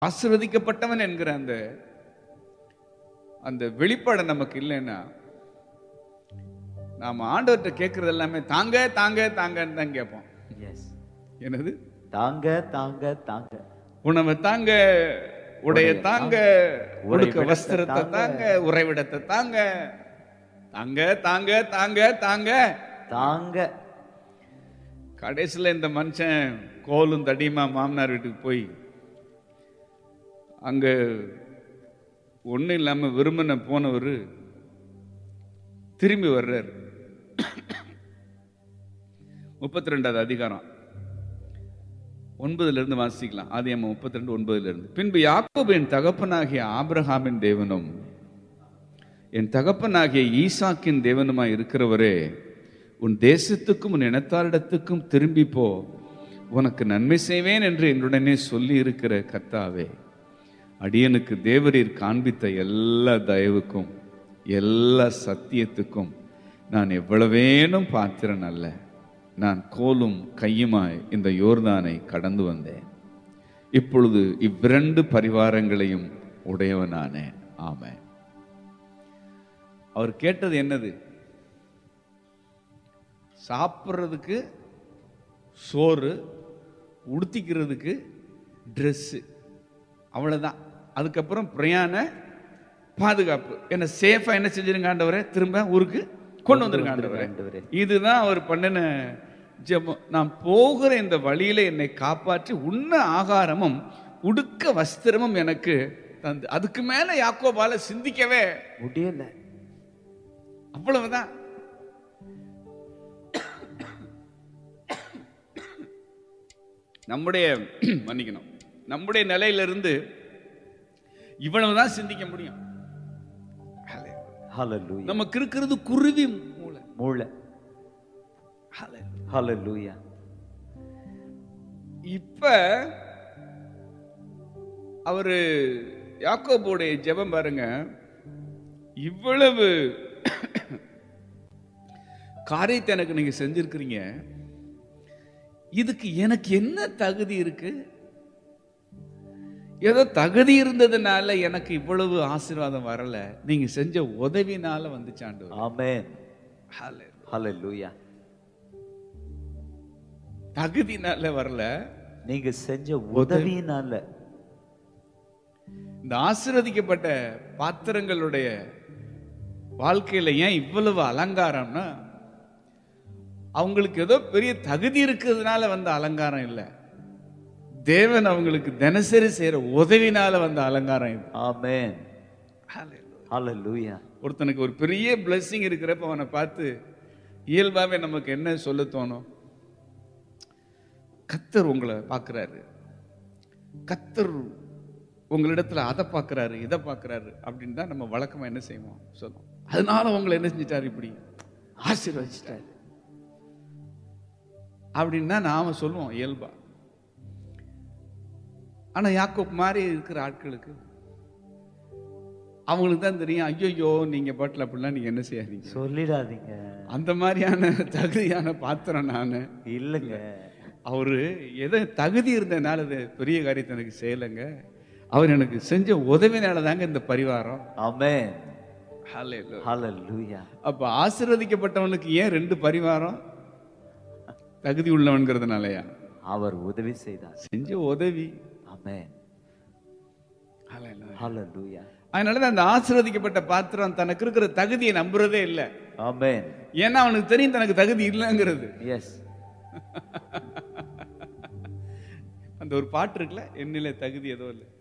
ஆசீர்வதிக்கப்பட்டவன் என்கிற அந்த அந்த வெளிப்பாடு நமக்கு இல்லைன்னா நாம ஆண்டவர்கிட்ட கேட்கறது எல்லாமே தாங்க தாங்க தாங்கன்னு தான் கேட்போம் எஸ் என்னது தாங்க தாங்க தாங்க உணவை தாங்க உடைய தாங்க உடுக்க உறைவிடத்தை வஸ்திரத்தை தாங்க. தாங்க உறைவிடத்தை தாங்க தாங்க தாங்க தாங்க தாங்க தாங்க கடைசியில் இந்த மனுஷன் கோலும் தடியுமா மாமனார் வீட்டுக்கு போய் அங்க ஒண்ணும் இல்லாம விரும்பின போனவர் திரும்பி வர்றார் முப்பத்தி ரெண்டாவது அதிகாரம் ஒன்பதுல இருந்து வாசிக்கலாம் ஆதி அம்மா முப்பத்தி ரெண்டு ஒன்பதுல இருந்து பின்பு யாக்கோபு என் தகப்பனாகிய ஆபிரகாமின் தேவனும் என் தகப்பனாகிய ஈசாக்கின் தேவனுமாய் இருக்கிறவரே உன் தேசத்துக்கும் உன் இனத்தாரிடத்துக்கும் திரும்பி போ உனக்கு நன்மை செய்வேன் என்று என்னுடனே சொல்லி இருக்கிற கர்த்தாவே அடியனுக்கு தேவரீர் காண்பித்த எல்லா தயவுக்கும் எல்லா சத்தியத்துக்கும் நான் எவ்வளவேனும் பாத்திரன் அல்ல நான் கோலும் கையுமாய் இந்த யோர்தானை கடந்து வந்தேன் இப்பொழுது இவ்விரண்டு பரிவாரங்களையும் உடையவனானேன் ஆமென் அவர் கேட்டது என்னது சாப்பிட்றதுக்கு சோறு உடுத்திக்கிறதுக்கு ட்ரெஸ்ஸு அவ்வளவுதான் அதுக்கப்புறம் பிரயாண பாதுகாப்பு என்ன சேஃபா என்ன செஞ்சிருங்க ஆண்டவரே திரும்ப ஊருக்கு கொண்டு வந்துருங்க ஆண்டவரே ஆண்டவரே. இதுதான் அவர் பண்ணின ஜெபம் நான் போகிற இந்த வழியில என்னை காப்பாற்றி உண்ண ஆகாரமும் உடுக்க வஸ்திரமும் எனக்கு தந்து அதுக்கு மேல யாக்கோபால சிந்திக்கவே முடியல அவ்வளவுதான் நம்முடைய மன்னிக்கணும் நம்முடைய நிலையிலிருந்து இவ்வளவுதான் சிந்திக்க முடியும் ஹalleluya நமக்கு இருக்கிறது குருவி மூளை மூளை ஹalleluya இப்ப அவரு யாக்கோபுடைய ஜெபம் பாருங்க இவ்வளவு காரியத்தை எனக்கு நீங்க செஞ்சிருக்கிறீங்க இதுக்கு எனக்கு என்ன தகுதி இருக்கு ஏதோ தகுதி இருந்ததுனால எனக்கு இவ்வளவு ஆசீர்வாதம் வரல நீங்க செஞ்ச உதவினால வந்துச்சாண்டு ஆமென் ஹalleluya தகுதினால வரல நீங்க செஞ்ச உதவியினால இந்த ஆசீர்வதிக்கப்பட்ட பாத்திரங்களுடைய வாழ்க்கையில ஏன் இவ்வளவு அலங்காரம்னா அவங்களுக்கு ஏதோ பெரிய தகுதி இருக்கிறதுனால வந்த அலங்காரம் இல்லை தேவன் அவங்களுக்கு தினசரி செய்யற உதவினால வந்த அலங்காரம் இது ஆமென் ஹalleluya ஒருத்தனுக்கு ஒரு பெரிய blessing இருக்கிறப்ப அவனை பார்த்து இயல்பாவே நமக்கு என்ன சொல்ல தோணும் கத்தர் உங்களை பார்க்குறாரு கத்தர் உங்களிடத்துல அதை பார்க்குறாரு இதை பார்க்குறாரு அப்படின்னு தான் நம்ம வழக்கமா என்ன செய்வோம் சொல்லுவோம் அதனால உங்களை என்ன செஞ்சிட்டாரு இப்படி ஆசீர்வதிச்சிட்டாரு அப்படின்னா நாம சொல்லுவோம் இயல்பா ஆனா யாக்கோப் மாதிரி இருக்கிற ஆட்களுக்கு அவங்களுக்கு தான் தெரியும் ஐயோ நீங்க பாட்டில் அப்படிலாம் நீங்க என்ன செய்யாதீங்க சொல்லிடாதீங்க அந்த மாதிரியான தகுதியான பாத்திரம் நான் இல்லைங்க அவரு எதை தகுதி இருந்ததுனால இது பெரிய காரியத்தை எனக்கு செய்யலைங்க அவர் எனக்கு செஞ்ச உதவினால தாங்க இந்த பரிவாரம் ஆமென் Hallelujah. ஹalleluya அப்ப ஆசீர்வதிக்கப்பட்டவனுக்கு ஏன் ரெண்டு பரிவாரம் தகுதி உள்ளவன்கிறதுனாலயா அவர் உதவி செய்தார் செஞ்ச உதவி ஆமென் Hallelujah. ஹalleluya அதனாலதான் அந்த ஆசீர்வதிக்கப்பட்ட பாத்திரம் தனக்கு இருக்கிற தகுதியை நம்புறதே இல்லை ஆமென் ஏன்னா அவனுக்கு தெரியும் தனக்கு தகுதி இல்லைங்கிறது எஸ் அந்த ஒரு பாட்டு இருக்குல்ல என்னில தகுதி ஏதோ இல்லை